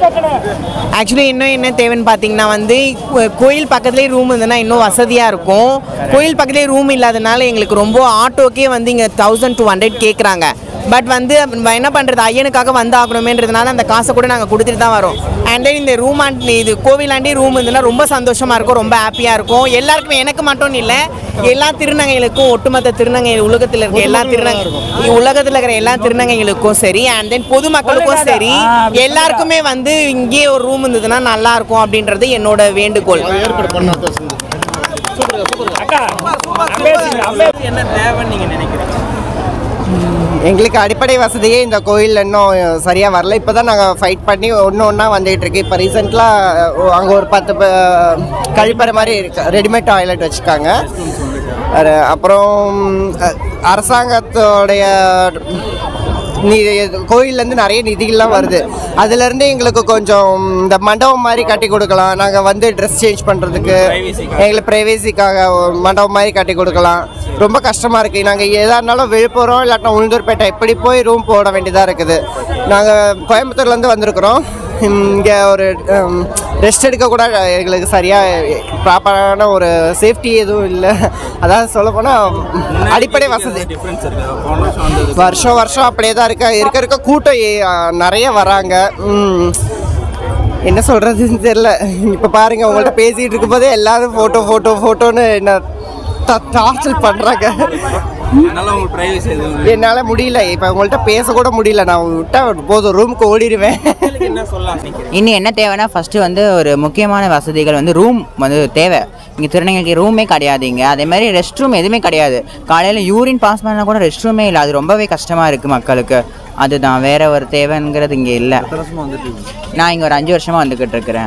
Actually இன்னும் என்ன தேவைன்னு பார்த்தீங்கன்னா வந்து கோ- கோயில் பக்கத்துலேயே ரூம் இருந்ததுன்னா இன்னும் வசதியாக இருக்கும் கோயில் பக்கத்துலேயே ரூம் இல்லாதனால எங்களுக்கு ரொம்ப ஆட்டோக்கே வந்து இங்கே தௌசண்ட் டூ ஹண்ட்ரட் கேட்குறாங்க பட் வந்து நம்ம என்ன பண்ணுறது ஐயனுக்காக வந்து ஆகணுமேன்றதுனால அந்த காசை கூட நாங்கள் கொடுத்துட்டு தான் வரோம் அண்ட் தென் இந்த ரூம் ஆண்ட் இது கோவிலாண்டி ரூம் இருந்ததுன்னா ரொம்ப சந்தோஷமாக இருக்கும் ரொம்ப ஹாப்பியாக இருக்கும் எல்லாருக்குமே எனக்கு மட்டும் இல்லை எல்லா திருநங்கைகளுக்கும் ஒட்டுமொத்த திருநங்கை உலகத்தில் இருக்க எல்லா திருநங்கை உலகத்தில் இருக்கிற எல்லா திருநங்கைகளுக்கும் சரி அண்ட் தென் பொதுமக்களுக்கும் சரி எல்லாருக்குமே வந்து இங்கேயே ஒரு ரூம் இருந்ததுன்னா நல்லா இருக்கும் அப்படின்றது என்னோட வேண்டுகோள் என்ன தேவைன்னு நீங்க நினைக்கிறீங்க எங்களுக்கு அடிப்படை வசதியே இந்த கோயில் இன்னும் சரியாக வரல இப்போ தான் நாங்கள் ஃபைட் பண்ணி ஒன்று ஒன்றா வந்துகிட்டு இருக்கு இப்போ ரீசெண்டாக அங்கே ஒரு பத்து ப- கழிப்பறை மாதிரி இருக்கு ரெடிமேட் டாய்லெட் வச்சுருக்காங்க அரு- அப்புறம் அ- அரசாங்கத்தோடைய நீ கோயிலேருந்து நிறைய நிதிகள்லாம் வருது அதுலேருந்து எங்களுக்கு கொஞ்சம் இந்த மண்டபம் மாதிரி கட்டி கொடுக்கலாம் நாங்கள் வந்து ட்ரெஸ் சேஞ்ச் பண்ணுறதுக்கு எங்களுக்கு ப்ரைவேசிக்காக மண்டபம் மாதிரி கட்டி கொடுக்கலாம் ரொம்ப கஷ்டமாக இருக்குது நாங்கள் எதாக இருந்தாலும் விழுப்புரம் இல்லாட்டினா உளுந்தூர்பேட்டை இப்படி போய் ரூம் போட வேண்டியதாக இருக்குது நாங்கள் கோயம்புத்தூர்லேருந்து வந்திருக்கிறோம் இங்கே ஒரு ரெஸ்ட் எடுக்க கூட எங்களுக்கு சரியாக ப்ராப்பரான ஒரு சேஃப்டி எதுவும் இல்லை அதாவது சொல்லப்போனால் அடிப்படை வசதி டிஃபரன்ஸ் இருக்கு போன வருஷம் வந்தது வருஷம் வருஷம் அப்படியே தான் இருக்க இருக்க இருக்க கூட்டம் ஏ- ஆ, நிறைய வராங்க ம். என்ன சொல்கிறதுன்னு தெரில இப்போ பாருங்க உங்கள்கிட்ட பேசிகிட்டு இருக்கும்போதே எல்லாரும் ஃபோட்டோ ஃபோட்டோ ஃபோட்டோன்னு என்ன டார்ச்சர் பண்ணுறாங்க அதனால உங்களுக்கு பிரைவசி எதுவும் என்னால் முடியல இப்போ உங்கள்கிட்ட பேசக்கூட முடியல நான் விட்டா போதும் ரூமுக்கு ஓடிடுவேன் மக்களுக்கு என்ன சொல்லலாம் நினைக்கிறீங்க இன்னும் என்ன தேவைன்னா ஃபஸ்ட்டு வந்து ஒரு முக்கியமான வசதிகள் வந்து ரூம் வந்து தேவை இங்கே திருநங்கைக்கு ரூமே கிடையாது இங்கே அதே மாதிரி ரெஸ்ட் ரூம் எதுவுமே கிடையாது காலையில் யூரின் பாஸ் பண்ணால் கூட ரெஸ்ட் ரூமே இல்லை அது ரொம்பவே கஷ்டமாக இருக்குது மக்களுக்கு அதுதான் வேற ஒரு தேவைங்கிறது இங்கே இல்லை நான் இங்கே ஒரு அஞ்சு வருஷமாக வந்துக்கிட்டு இருக்கிறேன்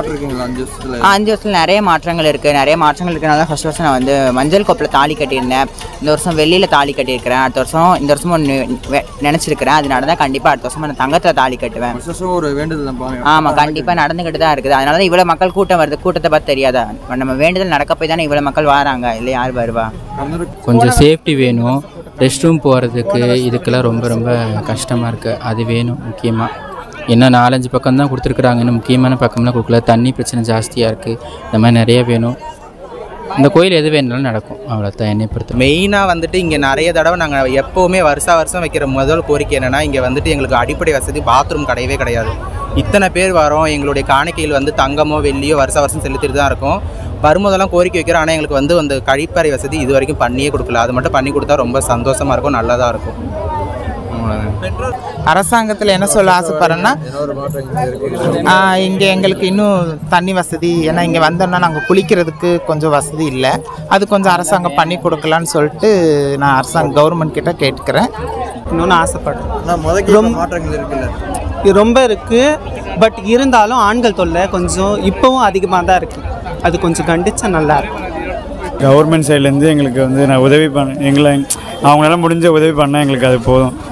ஆ, அஞ்சு வருஷத்தில் நிறைய மாற்றங்கள் இருக்குது நிறைய மாற்றங்கள் இருக்கிறனால ஃபஸ்ட் வருஷம் நான் வந்து மஞ்சள் கோப்பில் தாலி கட்டியிருந்தேன் இந்த வருஷம் வெள்ளியில் தாலி கட்டியிருக்கிறேன் அடுத்த வருஷம் இந்த வருஷமும் ஒன்று நினச்சிருக்கிறேன் அது நடந்தால் கண்டிப்பாக அடுத்த வருஷம் நான் தங்கத்தில் தாலி கட்டுவேன் ஒரு வேண்டுதல் ஆமாம் கண்டிப்பாக நடந்துக்கிட்டு தான் இருக்குது அதனால தான் இவ்வளோ மக்கள் கூட்டம் வருது கூட்டத்தை பார்த்து தெரியாதா நம்ம வேண்டுதல் நடக்க போய் தானே இவ்வளோ மக்கள் வராங்க இல்லை யார் வருவா கொஞ்சம் சேஃப்டி வேணும் ரெஸ்ட் ரூம் போகிறதுக்கு இதுக்கெல்லாம் ரொம்ப ரொம்ப கஷ்டமாக இருக்குது அது வேணும் முக்கியமாக இன்னும் நாலஞ்சு பக்கம் தான் கொடுத்துருக்குறாங்க இன்னும் முக்கியமான பக்கம்லாம் கொடுக்கல தண்ணி பிரச்சனை ஜாஸ்தியாக இருக்குது இந்த மாதிரி நிறைய வேணும் இந்த கோயில் எது வேணுனாலும் நடக்கும் அவ்வளோதான் என்னை பொறுத்த மெயினாக வந்துட்டு இங்கே நிறைய தடவை நாங்கள் எப்போவுமே வருஷா வருஷம் வைக்கிற முதல் கோரிக்கை என்னென்னா இங்கே வந்துட்டு எங்களுக்கு அடிப்படை வசதி பாத்ரூம் கிடையவே கிடையாது இத்தனை பேர் வரோம் எங்களுடைய காணிக்கையில் வந்து தங்கமோ வெள்ளியோ வருஷா வருஷம் செலுத்திட்டு தான் இருக்கும் வரும்போதெல்லாம் கோரிக்கை வைக்கிறோம் ஆனால் எங்களுக்கு வந்து அந்த கழிப்பறை வசதி இது வரைக்கும் பண்ணியே கொடுக்கல அது மட்டும் பண்ணி கொடுத்தா ரொம்ப சந்தோஷமாக இருக்கும் நல்லதாக இருக்கும் அரசாங்கத்தில் என்ன சொல்ல ஆசைப்படுறேன்னா இங்கே எங்களுக்கு இன்னும் தண்ணி வசதி ஏன்னா இங்கே வந்தோம்னா நாங்கள் குளிக்கிறதுக்கு கொஞ்சம் வசதி இல்லை அது கொஞ்சம் அரசாங்கம் பண்ணி கொடுக்கலான்னு சொல்லிட்டு நான் அரசாங்கம் கவர்மெண்ட் கிட்ட கேட்டுக்கிறேன் இன்னொன்று ஆசைப்படுறேன் ரொம்ப மாற்றங்கள் இருக்குல்ல இது ரொம்ப இருக்குது பட் இருந்தாலும் ஆண்கள் தொல்லை கொஞ்சம் இப்போவும் அதிகமாக தான் இருக்குது அது கொஞ்சம் கண்டிச்சா நல்லா இருக்கும் கவர்மெண்ட் சைட்லேருந்து எங்களுக்கு வந்து நான் உதவி பண்ண எங்களை அவங்களால முடிஞ்ச உதவி பண்ணால் எங்களுக்கு அது போதும்